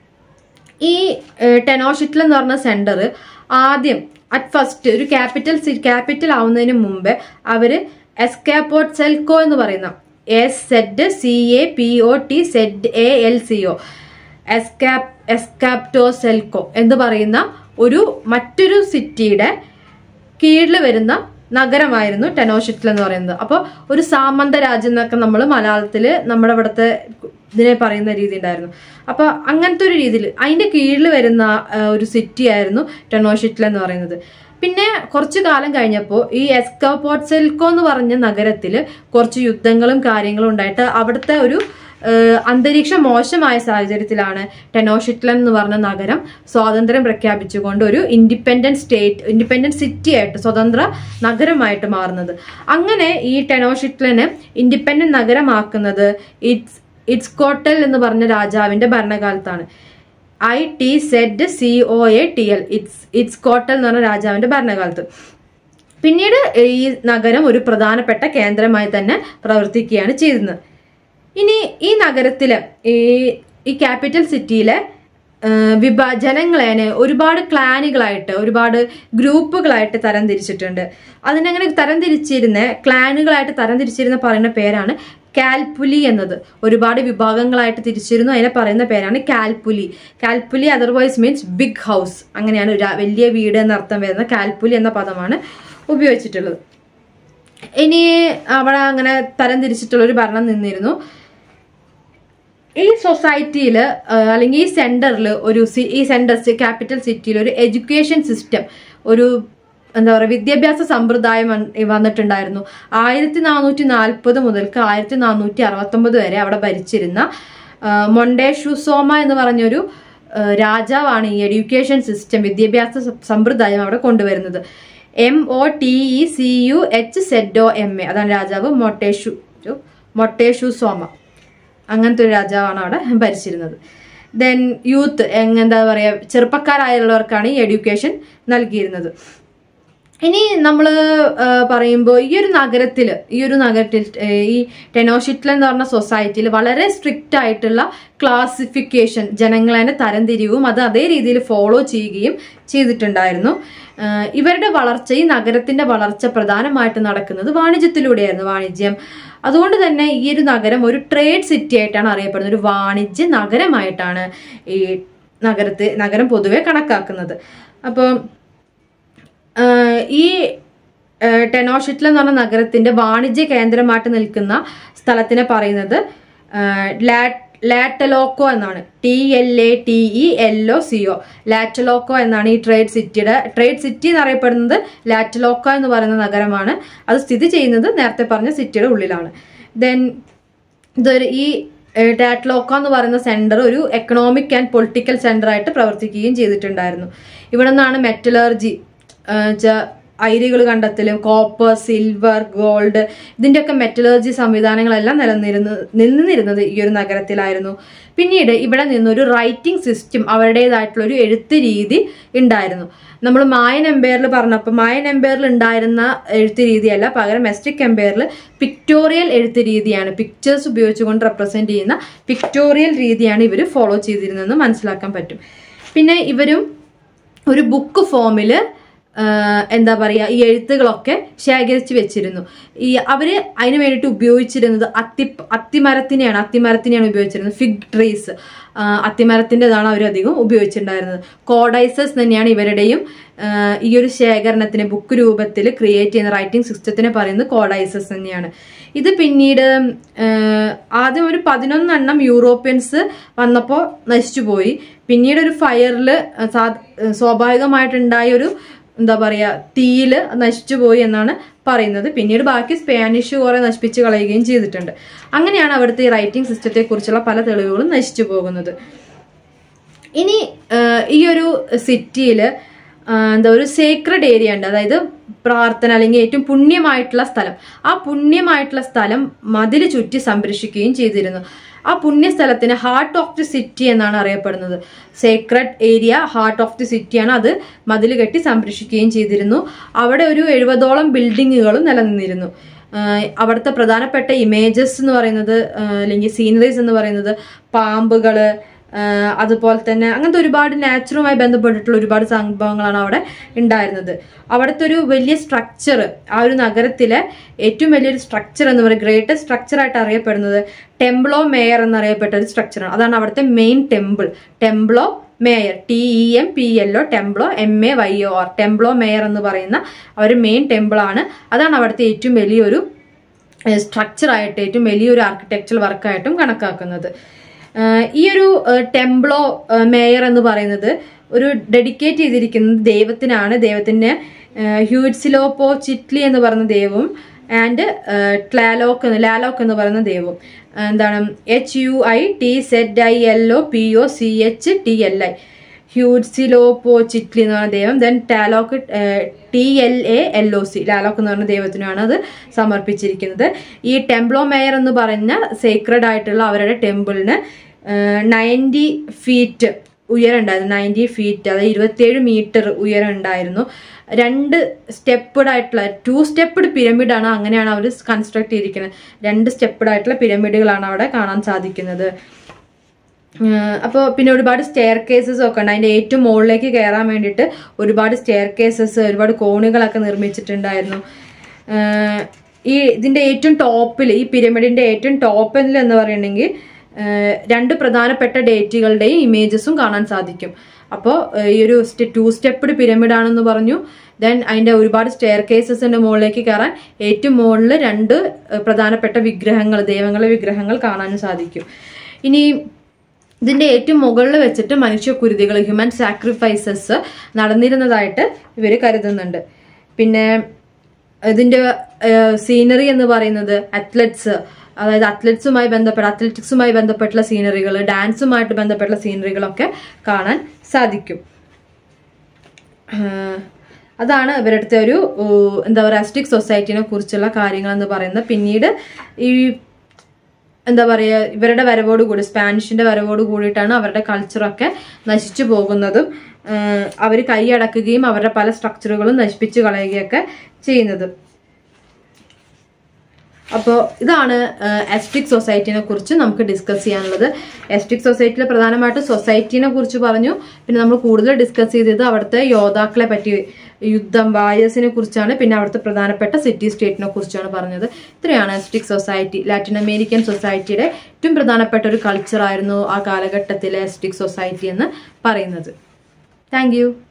ഈ ടെനോഷിറ്റിൽ എന്ന് പറഞ്ഞ സെന്റർ ആദ്യം അറ്റ് ഫസ്റ്റ് ഒരു ക്യാപിറ്റൽ ക്യാപിറ്റൽ ആവുന്നതിന് മുമ്പ് അവര് എസ്കാപ്പോർട്ട് സെൽക്കോ എന്ന് പറയുന്ന S Z C A P O T Z A L C O എസ്കാപ് എസ്കാപ്റ്റോ സെൽക്കോ എന്ന് പറയുന്ന ഒരു മറ്റൊരു സിറ്റിയുടെ കീഴിൽ വരുന്ന നഗരമായിരുന്നു ടെനോഷിറ്റിൽ എന്ന് പറയുന്നത് അപ്പോൾ ഒരു സാമന്ത രാജ്യം എന്നൊക്കെ നമ്മൾ മലയാളത്തിൽ നമ്മുടെ ഇവിടുത്തെ ഇതിനെ പറയുന്ന രീതി ഉണ്ടായിരുന്നു അപ്പോൾ അങ്ങനത്തെ ഒരു രീതിയിൽ അതിന്റെ കീഴിൽ വരുന്ന ഒരു സിറ്റി ആയിരുന്നു ടെനോഷിറ്റിൽ എന്ന് പറയുന്നത് പിന്നെ കുറച്ചു കാലം കഴിഞ്ഞപ്പോൾ ഈ എസ്കോപോർട്ട് സെൽക്കോ എന്ന് പറഞ്ഞ നഗരത്തിൽ കുറച്ച് യുദ്ധങ്ങളും കാര്യങ്ങളും ഉണ്ടായിട്ട് അവിടുത്തെ ഒരു അന്തരീക്ഷം മോശമായ സാഹചര്യത്തിലാണ് ടെനോഷിറ്റ്ലൻ എന്ന് പറഞ്ഞ നഗരം സ്വാതന്ത്ര്യം പ്രഖ്യാപിച്ചുകൊണ്ട് ഒരു ഇൻഡിപെൻഡന്റ് സ്റ്റേറ്റ് ഇൻഡിപെൻഡന്റ് സിറ്റി ആയിട്ട് സ്വതന്ത്ര നഗരമായിട്ട് മാറുന്നത് അങ്ങനെ ഈ ടെനോഷിറ്റ്ലനെ ഇൻഡിപെൻഡന്റ് നഗരമാക്കുന്നത് ഇറ്റ്സ് ഇറ്റ്സ് കോട്ടൽ എന്ന് പറഞ്ഞ രാജാവിന്റെ ഭരണകാലത്താണ് I T Z C O A T L ഇറ്റ്സ് ഇറ്റ്സ് കോട്ടൽ എന്ന് പറഞ്ഞ രാജാവിന്റെ ഭരണകാലത്ത് പിന്നീട് ഈ നഗരം ഒരു പ്രധാനപ്പെട്ട കേന്ദ്രമായി തന്നെ പ്രവർത്തിക്കുകയാണ് ചെയ്യുന്നത് ഇനി ഈ നഗരത്തില് ഈ ഈ ക്യാപിറ്റൽ സിറ്റിയിലെ വിഭ ജനങ്ങളെ ഒരുപാട് ക്ലാനുകളായിട്ട് ഒരുപാട് ഗ്രൂപ്പുകളായിട്ട് തരംതിരിച്ചിട്ടുണ്ട് അതിനങ്ങനെ തരംതിരിച്ചിരുന്ന ക്ലാനുകളായിട്ട് തരംതിരിച്ചിരുന്ന പറയുന്ന പേരാണ് കാൽപുലി എന്നത് ഒരുപാട് വിഭാഗങ്ങളായിട്ട് തിരിച്ചിരുന്നു അതിനെ പറയുന്ന പേരാണ് calpulli calpulli otherwise means big house അങ്ങനെയാണ് ഒരു വലിയ വീട് എന്നർത്ഥം വരുന്ന കാൽപുലി എന്ന പദമാണ് ഉപയോഗിച്ചിട്ടുള്ളത് ഇനി അവിടെ അങ്ങനെ തരംതിരിച്ചിട്ടുള്ള ഒരു ഭരണം നിന്നിരുന്നു ഈ സൊസൈറ്റിയിൽ അല്ലെങ്കിൽ ഈ സെന്ററിൽ ഒരു സി- ഈ സെന്റർ ക്യാപിറ്റൽ സിറ്റിയിൽ ഒരു എഡ്യൂക്കേഷൻ സിസ്റ്റം ഒരു എന്താ പറയുക വിദ്യാഭ്യാസ സമ്പ്രദായം വന്ന് വന്നിട്ടുണ്ടായിരുന്നു ആയിരത്തി നാനൂറ്റി നാൽപ്പത് മുതൽക്ക് ആയിരത്തി നാനൂറ്റി അറുപത്തൊമ്പത് വരെ അവിടെ ഭരിച്ചിരുന്ന ആ, മൊണ്ടേഷുസോമ എന്ന് പറഞ്ഞൊരു ആ, രാജാവാണ് ഈ എഡ്യൂക്കേഷൻ സിസ്റ്റം വിദ്യാഭ്യാസ സ- സമ്പ്രദായം അവിടെ കൊണ്ടുവരുന്നത് M O T E C U H Z O M A അതാണ് രാജാവ് മൊട്ടേഷു മൊട്ടേഷു സോമ അങ്ങനത്തെ ഒരു രാജാവാണ് അവിടെ ഭരിച്ചിരുന്നത് ദെൻ യൂത്ത് എന്താ പറയുക ചെറുപ്പക്കാരായുള്ളവർക്കാണ് ഈ എഡ്യൂക്കേഷൻ നൽകിയിരുന്നത് ഇനി നമ്മൾ പറയുമ്പോൾ ഈ ഒരു നഗരത്തിൽ ഈ ഒരു നഗരത്തിൽ ഏഹ്, ഈ ടെനോഷിറ്റ്ല എന്ന് പറഞ്ഞ സൊസൈറ്റിയിൽ വളരെ സ്ട്രിക്റ്റ് ആയിട്ടുള്ള ക്ലാസിഫിക്കേഷൻ ജനങ്ങളെ തരംതിരിവും അത് അതേ രീതിയിൽ ഫോളോ ചെയ്യുകയും ചെയ്തിട്ടുണ്ടായിരുന്നു ഏഹ്, ഇവരുടെ വളർച്ച ഈ നഗരത്തിന്റെ വളർച്ച പ്രധാനമായിട്ട് നടക്കുന്നത് വാണിജ്യത്തിലൂടെയായിരുന്നു വാണിജ്യം അതുകൊണ്ട് തന്നെ ഈ ഒരു നഗരം ഒരു ട്രേഡ് സിറ്റി ആയിട്ടാണ് അറിയപ്പെടുന്നത് ഒരു വാണിജ്യ നഗരമായിട്ടാണ് ഈ നഗരത്തെ നഗരം പൊതുവെ കണക്കാക്കുന്നത് അപ്പോൾ ആഹ് ഈ ആഹ് ടെനോഷിറ്റ്ല എന്ന് പറഞ്ഞ നഗരത്തിന്റെ വാണിജ്യ കേന്ദ്രമായിട്ട് നിൽക്കുന്ന സ്ഥലത്തിനെ പറയുന്നത് ആഹ് ലാ- ലാറ്റലോക്കോ എന്നാണ് T L A T E L O C O Tlatelolco എന്നാണ് ഈ ട്രേഡ് സിറ്റിയുടെ ട്രേഡ് സിറ്റി എന്നറിയപ്പെടുന്നത് ലാറ്റലോക്കോ എന്ന് പറയുന്ന നഗരമാണ് അത് സ്ഥിതി ചെയ്യുന്നത് നേരത്തെ പറഞ്ഞ സിറ്റിയുടെ ഉള്ളിലാണ് ദെൻ ഇതൊരു ഈ ടാറ്റ്ലോക്ക എന്ന് പറയുന്ന സെന്റർ ഒരു എക്കണോമിക് ആൻഡ് പൊളിറ്റിക്കൽ സെന്റർ ആയിട്ട് പ്രവർത്തിക്കുകയും ചെയ്തിട്ടുണ്ടായിരുന്നു ഇവിടെ നിന്നാണ് മെറ്റലർജി അയിരുകൾ കണ്ടെത്തലും കോപ്പർ സിൽവർ ഗോൾഡ് ഇതിന്റെയൊക്കെ മെറ്റലർജി സംവിധാനങ്ങളെല്ലാം നിലനിരുന്ന നിന്നിരുന്നത് ഈ ഒരു നഗരത്തിലായിരുന്നു പിന്നീട് ഇവിടെ നിന്നൊരു റൈറ്റിംഗ് സിസ്റ്റം അവരുടേതായിട്ടുള്ള ഒരു എഴുത്ത് രീതി ഉണ്ടായിരുന്നു നമ്മൾ മായൻ എംപയറിൽ പറഞ്ഞപ്പോൾ മായൻ എംപയറിൽ ഉണ്ടായിരുന്ന എഴുത്ത് രീതിയല്ല പകരം മെസ്റ്റിക് എംപയറിൽ പിക്ടോറിയൽ എഴുത്ത് രീതിയാണ് പിക്ചേഴ്സ് ഉപയോഗിച്ചുകൊണ്ട് റെപ്രസെന്റ് ചെയ്യുന്ന പിക്ടോറിയൽ രീതിയാണ് ഇവർ ഫോളോ ചെയ്തിരുന്നതെന്ന് മനസ്സിലാക്കാൻ പറ്റും പിന്നെ ഇവരും ഒരു ബുക്ക് ഫോമിൽ എന്താ പറയുക ഈ എഴുത്തുകളൊക്കെ ശേഖരിച്ച് വെച്ചിരുന്നു ഈ അവര് അതിന് വേണ്ടിയിട്ട് ഉപയോഗിച്ചിരുന്നത് അത്തി അത്തിമരത്തിനെയാണ് അത്തിമരത്തിനെയാണ് ഉപയോഗിച്ചിരുന്നത് ഫിഗ് ട്രീസ് അത്തിമരത്തിൻ്റെതാണ് അവർ അധികം ഉപയോഗിച്ചിട്ടുണ്ടായിരുന്നത് കോഡൈസസ് തന്നെയാണ് ഇവരുടെയും ആ, ഈ ഒരു ശേഖരണത്തിന് ബുക്ക് രൂപത്തിൽ ക്രിയേറ്റ് ചെയ്യുന്ന റൈറ്റിംഗ് സിസ്റ്റത്തിനെ പറയുന്നത് കോഡൈസസ് തന്നെയാണ് ഇത് പിന്നീട് ആ, ആദ്യം ഒരു പതിനൊന്നെണ്ണം യൂറോപ്യൻസ് വന്നപ്പോൾ നശിച്ചുപോയി പിന്നീട് ഒരു ഫയറിൽ സ്വാഭാവികമായിട്ടുണ്ടായ ഒരു എന്താ പറയുക തീയില് നശിച്ചുപോയി എന്നാണ് പറയുന്നത് പിന്നീട് ബാക്കി സ്പാനിഷ് കുറെ നശിപ്പിച്ച് കളയുകയും ചെയ്തിട്ടുണ്ട് അങ്ങനെയാണ് അവിടുത്തെ ഈ റൈറ്റിംഗ് സിസ്റ്റത്തെ കുറിച്ചുള്ള പല തെളിവുകളും നശിച്ചു പോകുന്നത് ഇനി ആ, ഈ ഒരു സിറ്റിയിൽ എന്താ ഒരു സേക്രഡ് ഏരിയ ഉണ്ട് അതായത് പ്രാർത്ഥന അല്ലെങ്കിൽ ഏറ്റവും പുണ്യമായിട്ടുള്ള സ്ഥലം ആ പുണ്യമായിട്ടുള്ള സ്ഥലം മതിൽ ചുറ്റി സംരക്ഷിക്കുകയും ചെയ്തിരുന്നു ആ പുണ്യസ്ഥലത്തിന് ഹാർട്ട് ഓഫ് ദി സിറ്റി എന്നാണ് അറിയപ്പെടുന്നത് sacred area heart of the സിറ്റിയാണ് അത് മതിൽ കെട്ടി സംരക്ഷിക്കുകയും ചെയ്തിരുന്നു അവിടെ ഒരു എഴുപതോളം ബിൽഡിങ്ങുകളും നിലനിന്നിരുന്നു ആഹ് അവിടുത്തെ പ്രധാനപ്പെട്ട ഇമേജസ് എന്ന് പറയുന്നത് ആഹ് അല്ലെങ്കിൽ സീനറീസ് എന്ന് പറയുന്നത് പാമ്പുകള് ആഹ് അതുപോലെ തന്നെ അങ്ങനത്തെ ഒരുപാട് നാച്ചുറുമായി ബന്ധപ്പെട്ടിട്ടുള്ള ഒരുപാട് സംഭവങ്ങളാണ് അവിടെ ഉണ്ടായിരുന്നത് അവിടുത്തെ ഒരു വലിയ സ്ട്രക്ചർ ആ ഒരു നഗരത്തിലെ ഏറ്റവും വലിയൊരു സ്ട്രക്ചർ എന്ന് പറയുന്നത് ഗ്രേറ്റസ്റ്റ് സ്ട്രക്ചർ ആയിട്ട് അറിയപ്പെടുന്നത് ടെമ്പിളോ മേയർ എന്നറിയപ്പെട്ട ഒരു സ്ട്രക്ചറാണ് അതാണ് അവിടുത്തെ main temple Templo Mayor T E M P L O Templo M A Y O R Templo Mayor എന്ന് പറയുന്ന ആ ഒരു മെയിൻ ടെമ്പിളാണ് അതാണ് അവിടുത്തെ ഏറ്റവും വലിയൊരു സ്ട്രക്ചറായിട്ട് ഏറ്റവും വലിയൊരു ആർക്കിടെക്ചറൽ വർക്കായിട്ടും കണക്കാക്കുന്നത് ആഹ് ഈ ഒരു ടെമ്പിളോ മേയർ എന്ന് പറയുന്നത് ഒരു ഡെഡിക്കേറ്റ് ചെയ്തിരിക്കുന്നത് ദൈവത്തിനാണ് ദൈവത്തിന് ഹ്യൂഡ്സിലോപ്പോ ചിറ്റ്ലി എന്ന് പറയുന്ന ദൈവവും ആൻഡ് ട്ലാലോക്ക് എന്ന് ലാലോക്ക് എന്ന് പറയുന്ന ദൈവവും ആഹ് എന്താണ് H U I T Z I L O P O C H T L I Huitzilopochtli എന്ന് പറയുന്ന ദൈവം then Tlaloc T L A L O C Tlaloc എന്ന് പറയുന്ന ദൈവത്തിനാണ് അത് സമർപ്പിച്ചിരിക്കുന്നത് ഈ ടെമ്പിളോ മേയർ എന്ന് പറഞ്ഞ സേക്രഡ് ആയിട്ടുള്ള അവരുടെ ടെമ്പിളിന് നയൻറ്റി ഫീറ്റ് ഉയരം ഉണ്ടായിരുന്നു നയൻറ്റി ഫീറ്റ് അതായത് ഇരുപത്തിയേഴ് മീറ്റർ ഉയരം ഉണ്ടായിരുന്നു രണ്ട് സ്റ്റെപ്പഡ് ആയിട്ടുള്ള ടു സ്റ്റെപ്പഡ് പിരമിഡാണ് അങ്ങനെയാണ് അവർ കൺസ്ട്രക്ട് ചെയ്തിരിക്കുന്നത് രണ്ട് സ്റ്റെപ്പഡ് ആയിട്ടുള്ള പിരമിഡുകളാണ് അവിടെ കാണാൻ സാധിക്കുന്നത് അപ്പോൾ പിന്നെ ഒരുപാട് സ്റ്റെയർ കേസസ് ഒക്കെ ഉണ്ട് അതിൻ്റെ ഏറ്റവും മുകളിലേക്ക് കയറാൻ വേണ്ടിയിട്ട് ഒരുപാട് സ്റ്റെയർ കേസസ് ഒരുപാട് കോണുകളൊക്കെ നിർമ്മിച്ചിട്ടുണ്ടായിരുന്നു ആഹ് ഈ ഇതിൻ്റെ ഏറ്റവും ടോപ്പിൽ ഈ പിരമിഡിൻ്റെ ഏറ്റവും ടോപ്പിൽ എന്ന് പറയുകയാണെങ്കിൽ രണ്ട് പ്രധാനപ്പെട്ട ഡേറ്റുകളുടെയും ഇമേജസും കാണാൻ സാധിക്കും അപ്പോൾ ഈ ഒരു ടു സ്റ്റെപ്പ്ഡ് പിരമിഡ് ആണെന്ന് പറഞ്ഞു ദെൻ അതിൻ്റെ ഒരുപാട് സ്റ്റെയർ കേസസിൻ്റെ മുകളിലേക്ക് കയറാൻ ഏറ്റവും മുകളിൽ രണ്ട് ഏഹ്, പ്രധാനപ്പെട്ട വിഗ്രഹങ്ങൾ ദൈവങ്ങളുടെ വിഗ്രഹങ്ങൾ കാണാൻ സാധിക്കും ഇനി ഇതിന്റെ ഏറ്റവും മുകളിൽ വെച്ചിട്ട് മനുഷ്യക്കുരുതികൾ ഹ്യൂമൻ സാക്രിഫൈസസ് നടന്നിരുന്നതായിട്ട് ഇവർ കരുതുന്നുണ്ട് പിന്നെ ഇതിന്റെ സീനറി എന്ന് പറയുന്നത് അത്ലറ്റ്സ് അതായത് അത്ലറ്റ്സുമായി ബന്ധപ്പെട്ട അത്ലറ്റിക്സുമായി ബന്ധപ്പെട്ടുള്ള സീനറികൾ ഡാൻസുമായിട്ട് ബന്ധപ്പെട്ടുള്ള സീനറികളൊക്കെ കാണാൻ സാധിക്കും ആഹ് അതാണ് ഇവരുടെ ഒരു ഊ, എന്താ പറയുക അസ്റ്റിക് സൊസൈറ്റിനെ കുറിച്ചുള്ള കാര്യങ്ങൾ എന്ന് പറയുന്നത് പിന്നീട് ഈ എന്താ പറയുക ഇവരുടെ വരവോട് കൂടി സ്പാനിഷിന്റെ വരവോട് കൂടിയിട്ടാണ് അവരുടെ കൾച്ചറൊക്കെ നശിച്ചു പോകുന്നതും അവർ കൈയടക്കുകയും അവരുടെ പല സ്ട്രക്ചറുകളും നശിപ്പിച്ചു കളയുകയൊക്കെ ചെയ്യുന്നത് അപ്പോൾ ഇതാണ് എസ്റ്റിക് സൊസൈറ്റിനെ കുറിച്ച് നമുക്ക് ഡിസ്കസ് ചെയ്യാനുള്ളത് എസ്റ്റിക് സൊസൈറ്റിയിൽ പ്രധാനമായിട്ടും സൊസൈറ്റിനെ കുറിച്ച് പറഞ്ഞു പിന്നെ നമ്മൾ കൂടുതൽ ഡിസ്കസ് ചെയ്തത് അവിടുത്തെ യോദ്ധാക്കളെ പറ്റി യുദ്ധം വായസിനെ കുറിച്ചാണ് പിന്നെ അവിടുത്തെ പ്രധാനപ്പെട്ട സിറ്റി സ്റ്റേറ്റിനെ കുറിച്ചാണ് പറഞ്ഞത് ഇത്രയാണ് എസ്റ്റിക് സൊസൈറ്റി ലാറ്റിൻ അമേരിക്കൻ സൊസൈറ്റിയുടെ ഏറ്റവും പ്രധാനപ്പെട്ട ഒരു കൾച്ചറായിരുന്നു ആ കാലഘട്ടത്തിലെ എസ്റ്റിക് സൊസൈറ്റി എന്ന് പറയുന്നത് താങ്ക്